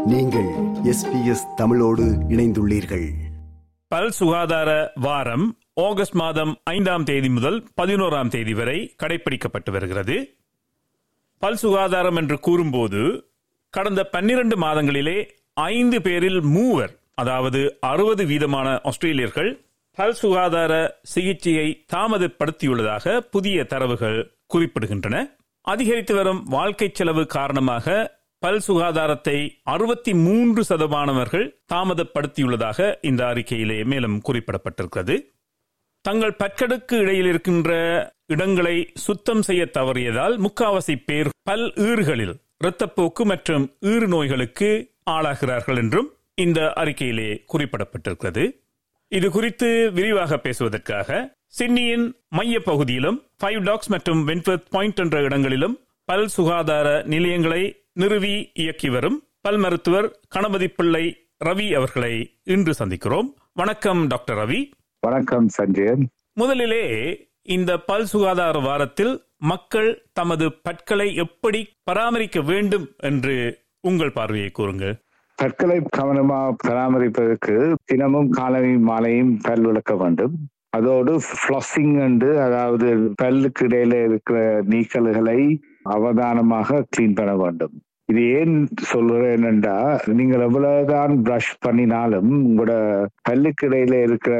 நீங்கள் எஸ்பிஎஸ் தமிழோடு இணைந்துள்ளீர்கள் பல் சுகாதார வாரம் ஆகஸ்ட் மாதம் ஐந்தாம் தேதி முதல் பதினோராம் தேதி வரை கடைபிடிக்கப்பட்டு வருகிறது பல் சுகாதாரம் என்று கூறும்போது கடந்த பன்னிரண்டு மாதங்களிலே ஐந்து பேரில் மூவர் அதாவது அறுபது வீதமான ஆஸ்திரேலியர்கள் பல் சுகாதார சிகிச்சையை தாமதப்படுத்தியுள்ளதாக புதிய தரவுகள் குறிப்பிடுகின்றன அதிகரித்து வரும் வாழ்க்கை செலவு காரணமாக பல் சுகாதாரத்தை அறுபத்தி மூன்று சதமானவர்கள் தாமதப்படுத்தியுள்ளதாக இந்த அறிக்கையிலே மேலும் குறிப்பிடப்பட்டிருக்கிறது தங்கள் பற்கடுக்கு இடையில் இருக்கின்ற இடங்களை சுத்தம் செய்ய தவறியதால் முக்காவாசி பேர் பல் ஈறுகளில் இரத்தப்போக்கு மற்றும் ஈறு நோய்களுக்கு ஆளாகிறார்கள் என்றும் இந்த அறிக்கையிலே குறிப்பிடப்பட்டிருக்கிறது இது குறித்து விரிவாக பேசுவதற்காக சிட்னியின் மைய பகுதியிலும் ஃபைவ் டாக்ஸ் மற்றும் வென்வர்த் பாயிண்ட் என்ற இடங்களிலும் பல் சுகாதார நிலையங்களை நிறுவி இயக்கி வரும் பல் மருத்துவர் கணபதி பிள்ளை ரவி அவர்களை இன்று சந்திக்கிறோம் வணக்கம் டாக்டர் ரவி வணக்கம் சஞ்சயன் முதலிலே இந்த பல் சுகாதார வாரத்தில் மக்கள் தமது பற்களை எப்படி பராமரிக்க வேண்டும் என்று உங்கள் பார்வையை கூறுங்கள் பற்களை கவனமாக பராமரிப்பதற்கு தினமும் காலையும் மாலையும் பல் விளக்க வேண்டும் அதோடு ஃப்ளோசிங் என்று அதாவது பல்லுக்கு இடையில இருக்கிற நீக்கல்களை அவதானமாக கிளீன் பண்ண வேண்டும் இது ஏன் சொல்றேன் என்றா நீங்கள் எவ்வளவுதான் பிரஷ் பண்ணினாலும் உங்களோட பல்லுக்கு இடையில இருக்கிற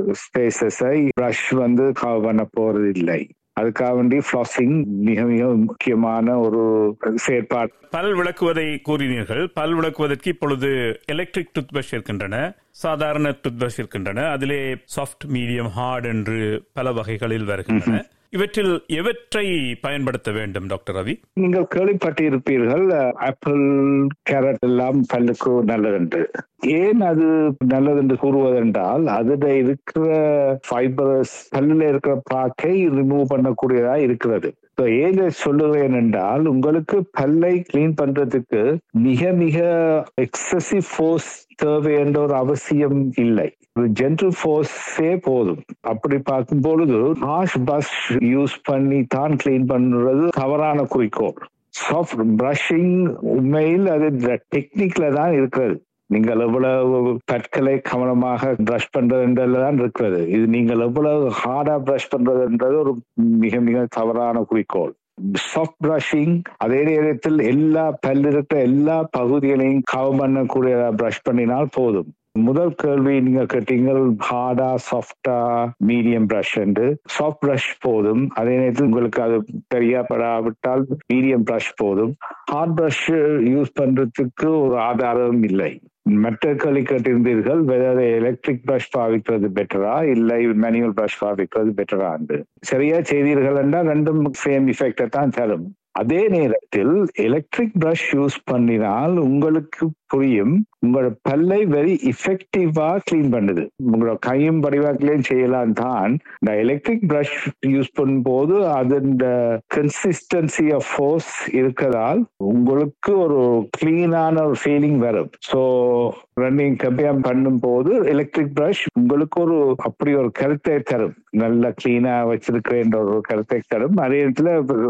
ஸ்பேசஸை பிரஷ் வந்து கவர் பண்ண போறது இல்லை அதுக்காக வேண்டி ஃப்ளாசிங் மிக மிக முக்கியமான ஒரு செயற்பாடு பல் விளக்குவதை கூறினீர்கள் பல் விளக்குவதற்கு இப்பொழுது எலக்ட்ரிக் டூத் பிரஷ் இருக்கின்றன சாதாரண டூத் பிரஷ் இருக்கின்றன அதிலே சாஃப்ட் மீடியம் ஹார்ட் என்று பல வகைகளில் வருகின்றன இவற்றில் எவற்றை பயன்படுத்த வேண்டும் டாக்டர் ரவி நீங்கள் கேள்விப்பட்டிருப்பீர்கள் ஆப்பிள் கேரட் எல்லாம் பல்லுக்கு நல்லதென்று ஏன் அது நல்லது என்று கூறுவதென்றால் அதுல இருக்கிற ஃபைபரஸ் பல்லுல இருக்கிற பாக்கை ரிமூவ் பண்ணக்கூடியதா இருக்கிறது ஏன் சொல்லுவேன் என்றால் உங்களுக்கு பல்லை கிளீன் பண்றதுக்கு மிக மிக எக்ஸசிவ் ஃபோர்ஸ் தேவை என்ற ஒரு அவசியம் இல்லை ஜென்டல் ஃபோர்ஸே போதும் அப்படி பார்க்கும் பொழுது ஹாஷ் பஸ் யூஸ் பண்ணி தான் கிளீன் பண்றது தவறான குறிக்கோள் சாஃப்ட் பிரஷிங் உண்மையில் அது டெக்னிக்ல தான் இருக்கிறது நீங்கள் எவ்வளவு பற்களை கவனமாக பிரஷ் பண்றது தான் இருக்கிறது இது நீங்கள் எவ்வளவு ஹார்டா பிரஷ் பண்றதுன்றது ஒரு மிக மிக தவறான குறிக்கோள் சாஃப்ட் பிரஷிங் அதே நேரத்தில் எல்லா பல் இருக்கிற எல்லா பகுதிகளையும் கவர் பண்ணக்கூடிய பிரஷ் பண்ணினால் போதும் முதல் கேள்வி நீங்க கேட்டீங்க ஹார்டா சாஃப்டா மீடியம் பிரஷ் என்று சாஃப்ட் பிரஷ் போதும் அதே நேரத்தில் உங்களுக்கு அது தெரியப்படாவிட்டால் மீடியம் பிரஷ் போதும் ஹார்ட் பிரஷ் யூஸ் பண்றதுக்கு ஒரு ஆதாரம் இல்லை மற்ற கேள்வி கேட்டிருந்தீர்கள் வெதை எலக்ட்ரிக் பிரஷ் பாவிக்கிறது பெட்டரா இல்லை மேனுவல் பிரஷ் பாவிக்கிறது பெட்டரா என்று சரியா செய்தீர்கள் என்றால் ரெண்டும் சேம் இஃபெக்டை தான் தரும் அதே நேரத்தில் எலக்ட்ரிக் பிரஷ் யூஸ் பண்ணினால் உங்களுக்கு புரியும் உங்களோட பல்லை வெரி இஃபெக்டிவா கிளீன் பண்ணுது உங்களோட கையும் படிவாக்கிலையும் செய்யலாம் தான் இந்த எலக்ட்ரிக் பிரஷ் யூஸ் பண்ணும்போது அதன் கன்சிஸ்டன்சி ஆஃப் ஃபோர்ஸ் இருக்கதால் உங்களுக்கு ஒரு கிளீனான ஒரு ஃபீலிங் வரும் ஸோ ரன்னிங் கம்பேர் பண்ணும் போது எலக்ட்ரிக் பிரஷ் உங்களுக்கு ஒரு அப்படி ஒரு கருத்தை தரும் நல்ல கிளீனா வச்சிருக்கிறேன் ஒரு கருத்தை தரும் அதே இடத்துல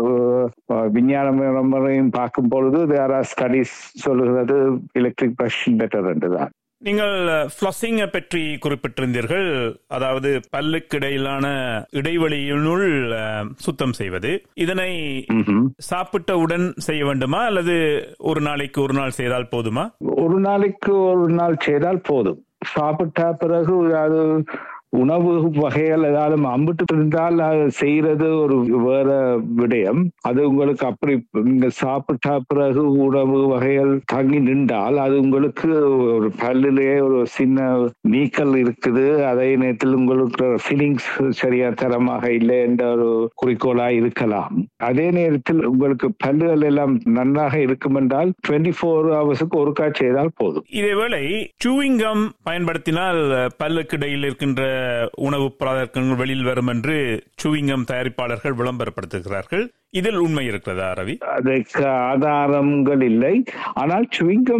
விஞ்ஞான முறையும் பார்க்கும் பொழுது வேற ஸ்டடிஸ் சொல்லுகிறது எலக்ட்ரிக் பிரஷ் பெட்டர் என்றுதான் நீங்கள் ஃப்ளஸிங்கை பற்றி குறிப்பிட்டிருந்தீர்கள் அதாவது பல்லுக்கு இடையிலான இடைவெளியினுள் சுத்தம் செய்வது இதனை சாப்பிட்டவுடன் செய்ய வேண்டுமா அல்லது ஒரு நாளைக்கு ஒரு நாள் செய்தால் போதுமா ஒரு நாளைக்கு ஒரு நாள் செய்தால் போதும் சாப்பிட்ட பிறகு அது உணவு வகைகள் ஏதாவது அம்பிட்டு இருந்தால் செய்யறது ஒரு வேற விடயம் அது உங்களுக்கு அப்படி நீங்க சாப்பிட்ட பிறகு உணவு வகைகள் தங்கி நின்றால் அது உங்களுக்கு ஒரு பல்லிலேயே ஒரு சின்ன நீக்கல் இருக்குது அதே நேரத்தில் உங்களுக்கு ஃபீலிங்ஸ் சரியா தரமாக இல்லை என்ற ஒரு குறிக்கோளா இருக்கலாம் அதே நேரத்தில் உங்களுக்கு பல்லுகள் எல்லாம் நன்றாக இருக்கும் என்றால் டுவெண்ட்டி ஃபோர் ஹவர்ஸுக்கு ஒருக்கா செய்தால் போதும் இதேவேளை சூவிங்கம் பயன்படுத்தினால் பல்லுக்கு இடையில் இருக்கின்ற உணவு பதார்த்தங்கள் வெளியில் வரும் என்று சூவிங்கம் தயாரிப்பாளர்கள் விளம்பரப்படுத்துகிறார்கள் இதில் உண்மை இருக்கிறதா ரவி அதுக்கு ஆதாரங்கள் இல்லை ஆனால் சுவிங்கம்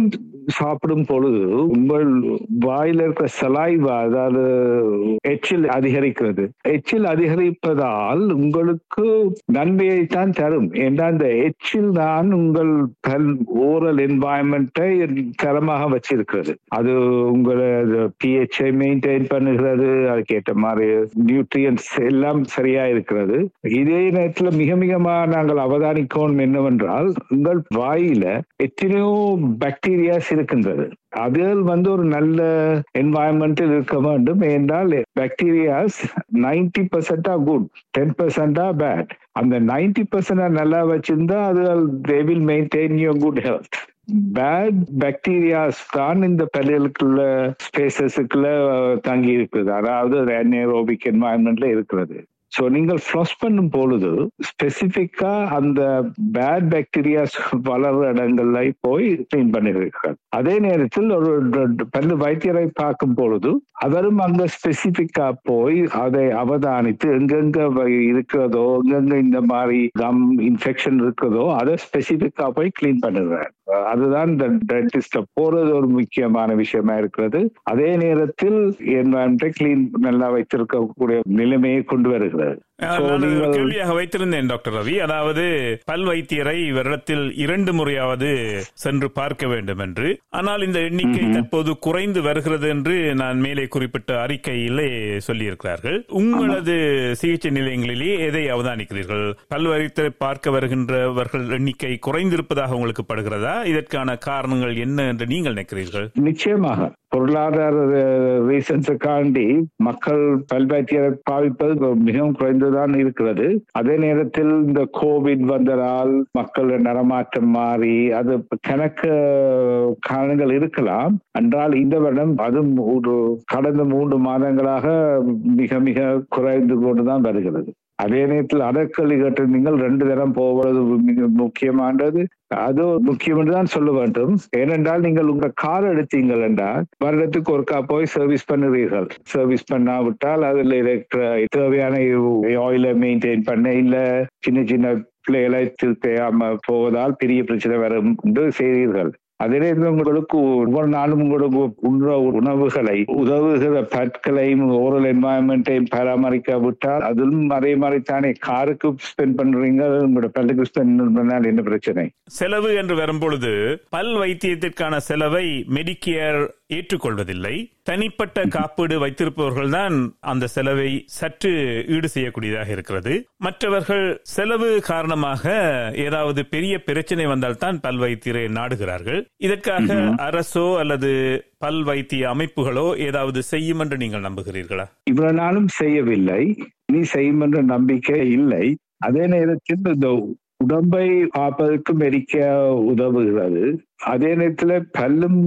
சாப்பிடும் பொழுது உங்கள் வாயில இருக்கிற சலாய்வா அதாவது எச்சில் அதிகரிக்கிறது எச்சில் அதிகரிப்பதால் உங்களுக்கு நன்மையை தான் தரும் ஏன்னா அந்த எச்சில் தான் உங்கள் பல் ஓரல் என்வாயன்மெண்ட்டை தரமாக வச்சிருக்கிறது அது உங்களை பிஹெச்ஐ மெயின்டைன் பண்ணுகிறது அதுக்கேற்ற மாதிரி நியூட்ரியன்ஸ் எல்லாம் சரியா இருக்கிறது இதே நேரத்தில் மிக மிகமா நாங்கள் அவதானிக்கணும் என்னவென்றால் உங்கள் வாயில எத்தனையோ பாக்டீரியாஸ் இருக்கின்றது அதில் வந்து ஒரு நல்ல என்வாயன்மெண்டில் இருக்க வேண்டும் என்றால் பாக்டீரியாஸ் நைன்டி பர்சன்டா குட் டென் பர்சன்டா பேட் அந்த நைன்டி பர்சன்டா நல்லா வச்சிருந்தா அது they will maintain your good health bad bacterias தான் இந்த பல்லுக்குள்ள ஸ்பேசஸுக்குள்ள தங்கி இருக்குது அதாவது ஏரோபிக் என்வாயன்மெண்ட்ல இருக்கிறது ஸோ நீங்கள் ஃப்ளஷ் பண்ணும் பொழுது ஸ்பெசிஃபிக்கா அந்த பேட் பாக்டீரியாஸ் வளர்ற இடங்கள்ல போய் கிளீன் பண்ணிருக்கிறார் அதே நேரத்தில் ஒரு பல்லு வைத்தியரை பார்க்கும் பொழுது அவரும் அங்க ஸ்பெசிஃபிக்கா போய் அதை அவதானித்து எங்கெங்க இருக்கிறதோ எங்கெங்க இந்த மாதிரி கம் இன்ஃபெக்ஷன் இருக்கிறதோ அதை ஸ்பெசிஃபிக்கா போய் கிளீன் பண்ணுறார் அதுதான் இந்த டென்டிஸ்ட போறது ஒரு முக்கியமான விஷயமா இருக்கிறது அதே நேரத்தில் என்வாயன்மெண்ட்டை கிளீன் நல்லா வைத்திருக்கக்கூடிய நிலைமையை கொண்டு வருகிறது கேள்வியாக வைத்திருந்தேன் டாக்டர் ரவி அதாவது பல் வைத்தியரை வருடத்தில் இரண்டு முறையாவது சென்று பார்க்க வேண்டும் என்று ஆனால் இந்த எண்ணிக்கை தற்போது குறைந்து வருகிறது என்று நான் மேலே குறிப்பிட்ட அறிக்கையிலே சொல்லியிருக்கிறார்கள் உங்களது சிகிச்சை நிலையங்களிலே எதை அவதானிக்கிறீர்கள் பல் வைத்தியரை பார்க்க வருகின்றவர்கள் எண்ணிக்கை குறைந்திருப்பதாக உங்களுக்கு படுகிறதா இதற்கான காரணங்கள் என்ன என்று நீங்கள் நினைக்கிறீர்கள் நிச்சயமாக பொருளாதார ரீசன்ஸுக்காண்டி மக்கள் பல்வைத்தியரை பாவிப்பது மிகவும் குறைந்துதான் இருக்கிறது அதே நேரத்தில் இந்த கோவிட் வந்ததால் மக்கள் நடமாட்டம் மாறி அது கணக்கு காரணங்கள் இருக்கலாம் என்றால் இந்த வருடம் அதுவும் ஒரு கடந்த மூன்று மாதங்களாக மிக மிக குறைந்து கொண்டுதான் வருகிறது அதே நேரத்தில் அடக்கல்வி கட்டு நீங்கள் ரெண்டு தரம் போவது மிக முக்கியமானது அது முக்கியம் என்று தான் சொல்ல வேண்டும் ஏனென்றால் நீங்கள் உங்க கார் எடுத்தீங்கள் என்றால் வருடத்துக்கு ஒருக்கா போய் சர்வீஸ் பண்ணுவீர்கள் சர்வீஸ் பண்ணாவிட்டால் அதுல இருக்கிற தேவையான ஆயிலை மெயின்டைன் பண்ண இல்ல சின்ன சின்ன பிள்ளைகளை திருத்தையாம போவதால் பெரிய பிரச்சனை வரும் என்று செய்தீர்கள் அதிலே உங்களுக்கு ஒவ்வொரு நாளும் உங்களுக்கு உண்ற உணவுகளை உதவுகிற பற்களையும் ஓரல் என்வாயன்மெண்ட்டையும் பராமரிக்க விட்டால் அதிலும் அதே மாதிரி தானே காருக்கு ஸ்பெண்ட் பண்றீங்க உங்களோட பல்லுக்கு ஸ்பெண்ட் பண்ணால் என்ன பிரச்சனை செலவு என்று வரும்பொழுது பல் வைத்தியத்திற்கான செலவை மெடிக்கேர் ஏற்றுக்கொள்வதில்லை தனிப்பட்ட காப்பீடு வைத்திருப்பவர்கள் தான் அந்த செலவை சற்று ஈடு செய்யக்கூடியதாக இருக்கிறது மற்றவர்கள் செலவு காரணமாக ஏதாவது பெரிய பிரச்சனை வந்தால் தான் பல் வைத்தியரை நாடுகிறார்கள் இதற்காக அரசோ அல்லது பல் வைத்திய அமைப்புகளோ ஏதாவது செய்யும் என்று நீங்கள் நம்புகிறீர்களா இவ்வளவு நாளும் செய்யவில்லை நீ செய்யும் என்ற நம்பிக்கை இல்லை அதே நேரத்தில் இந்த உடம்பை காப்பதற்கு மெரிக்க உதவுகிறது அதே நேரத்துல பல்லும்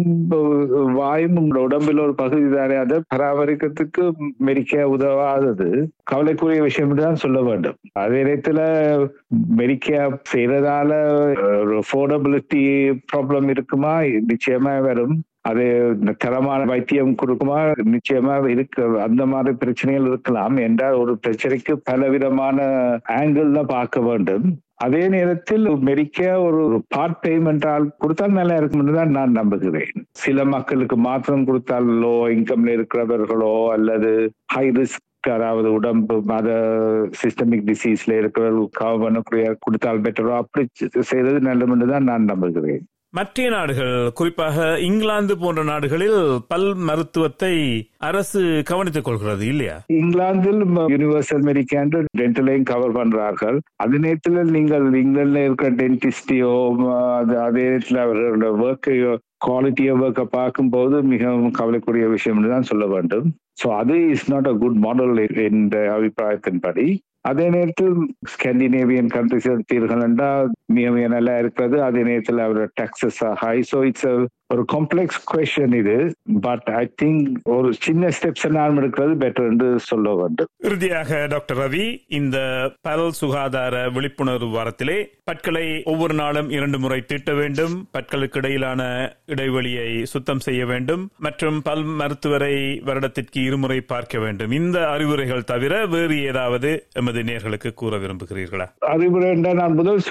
வாயும் உடம்பில் ஒரு பகுதி தானே அதை பராமரிக்கிறதுக்கு மெரிக்க உதவாதது கவலைக்குரிய விஷயம் தான் சொல்ல வேண்டும் அதே நேரத்துல மெரிக்க செய்யறதால அஃபோர்டபிலிட்டி ப்ராப்ளம் இருக்குமா நிச்சயமா வரும் அது தரமான வைத்தியம் கொடுக்குமா நிச்சயமா இருக்கு அந்த மாதிரி பிரச்சனைகள் இருக்கலாம் என்றால் ஒரு பிரச்சனைக்கு பலவிதமான ஆங்கிள் பார்க்க வேண்டும் அதே நேரத்தில் மெரிக்க ஒரு பார்ட் பேமெண்டால் கொடுத்தால் நல்லா இருக்கும் தான் நான் நம்புகிறேன் சில மக்களுக்கு மாத்திரம் கொடுத்தால் லோ இன்கம்ல இருக்கிறவர்களோ அல்லது ஹை ரிஸ்க் அதாவது உடம்பு மத சிஸ்டமிக் டிசீஸ்ல இருக்கிறவர்கள் கவர் பண்ணக்கூடிய கொடுத்தால் பெட்டரோ அப்படி செய்யறது நல்லது தான் நான் நம்புகிறேன் மற்ற நாடுகள் குறிப்பாக இங்கிலாந்து போன்ற நாடுகளில் பல் மருத்துவத்தை அரசு கவனித்துக் கொள்கிறது இல்லையா இங்கிலாந்தில் யூனிவர்சல் மெடிக்கேன் டென்டலையும் கவர் பண்றார்கள் அதே நேரத்தில் நீங்கள் இங்கிலாந்துல இருக்கிற டென்டிஸ்டையோ அதே நேரத்தில் அவர்களோட ஒர்க்கையோ குவாலிட்டி ஒர்க்கை பார்க்கும்போது மிகவும் கவலைக்குரிய விஷயம் தான் சொல்ல வேண்டும் ஸோ அது is not a good model என்ற அபிப்பிராயத்தின்படி அதே நேரத்தில் ஸ்கேண்டினேவியன் கண்ட்ரிஸ் எடுத்தீர்கள் என்றால் மிக மிக நல்லா இருக்கிறது அதே நேரத்தில் அவரோட டாக்ஸஸ் ஹை ஸோ இட்ஸ் ஒரு காம்ப்ளெக்ஸ் கொஸ்டின் இது பட் ஐ திங்க் ஒரு சின்ன ஸ்டெப்ஸ் நான் எடுக்கிறது பெட்டர் என்று சொல்ல வேண்டும் இறுதியாக டாக்டர் ரவி இந்த பல் சுகாதார விழிப்புணர்வு வாரத்திலே பற்களை ஒவ்வொரு நாளும் இரண்டு முறை தீட்ட வேண்டும் பற்களுக்கு இடையிலான இடைவெளியை சுத்தம் செய்ய வேண்டும் மற்றும் பல் மருத்துவரை வருடத்திற்கு இருமுறை பார்க்க வேண்டும் இந்த அறிவுரைகள் தவிர வேறு ஏதாவது எமது நேர்களுக்கு கூற விரும்புகிறீர்களா அறிவுரை என்றால் நான் முதல் சொன்னேன்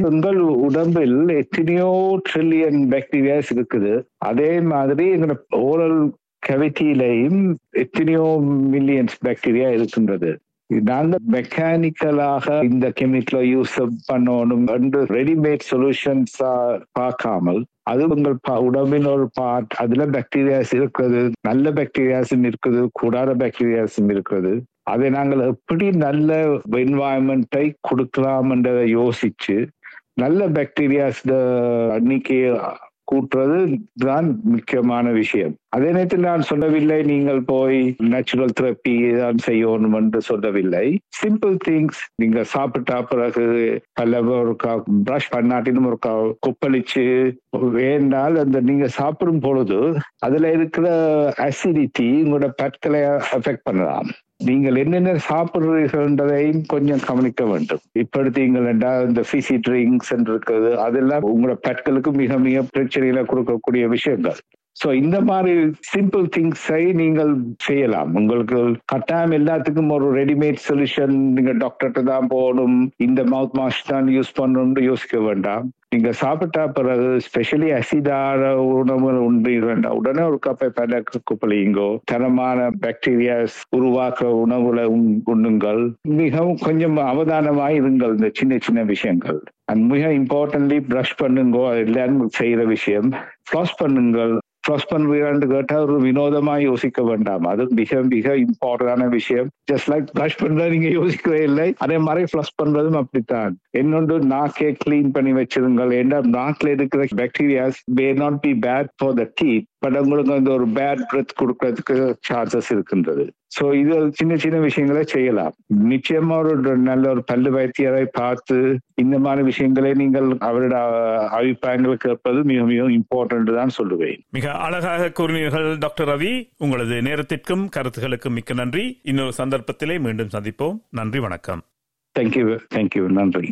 உங்கள் உடம்பில் எத்தனையோ ட்ரில்லியன் பாக்டீரியாஸ் இருக்குது அதே மாதிரி எங்களோட ஓரல் கவிட்டியிலையும் எத்தனையோ மில்லியன்ஸ் பாக்டீரியா இருக்கின்றது நாங்க மெக்கானிக்கலாக இந்த கெமிக்கலை யூஸ் பண்ணணும் என்று ரெடிமேட் சொல்யூஷன்ஸா பார்க்காமல் அது உங்கள் உடம்பின் ஒரு பார்ட் அதுல பாக்டீரியாஸ் இருக்கிறது நல்ல பாக்டீரியாஸும் இருக்குது கூடாத பாக்டீரியாஸும் இருக்கிறது அதை நாங்கள் எப்படி நல்ல என்வாயன்மெண்ட்டை கொடுக்கலாம் என்றதை யோசிச்சு நல்ல பாக்டீரியாஸ் எண்ணிக்கையை கூட்டுறது தான் முக்கியமான விஷயம் அதே நேரத்தில் நான் சொல்லவில்லை நீங்கள் போய் நேச்சுரல் தெரப்பி தான் செய்யணும் என்று சொல்லவில்லை சிம்பிள் திங்ஸ் நீங்க சாப்பிட்டா பிறகு பல ஒருக்கா பிரஷ் பண்ணாட்டினும் ஒருக்கா கொப்பளிச்சு வேண்டால் அந்த நீங்க சாப்பிடும் பொழுது அதுல இருக்கிற அசிடிட்டி உங்களோட பற்களை அஃபெக்ட் பண்ணலாம் நீங்கள் என்னென்ன சாப்பிடுறீர்கள்ன்றதையும் கொஞ்சம் கவனிக்க வேண்டும் இப்படித்தீங்கள் என்றால் இந்த பிசி ட்ரிங்க்ஸ் இருக்கிறது அதெல்லாம் உங்களோட பற்களுக்கு மிக மிக பிரச்சனைகளை கொடுக்கக்கூடிய விஷயங்கள் சோ இந்த மாதிரி சிம்பிள் திங்ஸை நீங்கள் செய்யலாம் உங்களுக்கு கட்டாயம் எல்லாத்துக்கும் ஒரு ரெடிமேட் சொல்யூஷன் நீங்க டாக்டர்கிட்ட தான் போகணும் இந்த மவுத் மாஷ் தான் யூஸ் பண்ணணும்னு யோசிக்க வேண்டாம் நீங்க சாப்பிட்டா பிறகு ஸ்பெஷலி அசிடான உணவுகள் உண்டு வேண்டாம் உடனே ஒரு கப்பை பல குப்பளிங்கோ தரமான பாக்டீரியாஸ் உருவாக்குற உணவுகளை உண்ணுங்கள் மிகவும் கொஞ்சம் அவதானமாய் இருங்கள் இந்த சின்ன சின்ன விஷயங்கள் அண்ட் மிக இம்பார்ட்டன்ட்லி ப்ரஷ் பண்ணுங்கோ அது எல்லாரும் செய்யற விஷயம் ஃப்ளாஸ் பண்ணுங்கள் ஃப்ளஸ் பண்ணுவீரான்னு கேட்டா ஒரு வினோதமா யோசிக்க வேண்டாம் அது மிக மிக இம்பார்ட்டன்டான விஷயம் ஜஸ்ட் லைக் ப்ரஷ் பண்றது நீங்க யோசிக்கவே இல்லை அதே மாதிரி ஃப்ளஸ் பண்றதும் அப்படித்தான் என்னொன்று நாக்கே கிளீன் பண்ணி வச்சிருங்கள் ஏன்னா நாக்கில் இருக்கிற bacterias may not be bad for the teeth but உங்களுக்கு வந்து ஒரு பேட் பிரெத் கொடுக்கறதுக்கு சான்சஸ் இருக்கின்றது சோ இது சின்ன சின்ன விஷயங்களை செய்யலாம் நிச்சயமா ஒரு நல்ல ஒரு பல்லு வைத்தியரை பார்த்து இந்த மாதிரி விஷயங்களை நீங்கள் அவரோட அபிப்பிராயங்களை கேட்பது மிக மிக இம்பார்ட்டன்ட் தான் சொல்லுவேன் மிக அழகாக கூறினீர்கள் டாக்டர் ரவி உங்களது நேரத்திற்கும் கருத்துகளுக்கும் மிக்க நன்றி இன்னொரு சந்தர்ப்பத்திலே மீண்டும் சந்திப்போம் நன்றி வணக்கம் தேங்க்யூ தேங்க்யூ நன்றி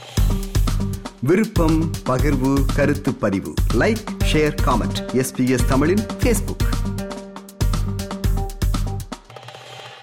விருப்பம் பகிர்வு கருத்து பதிவு லைக் ஷேர் காமெண்ட் எஸ்பிஎஸ் தமிழின் ஃபேஸ்புக்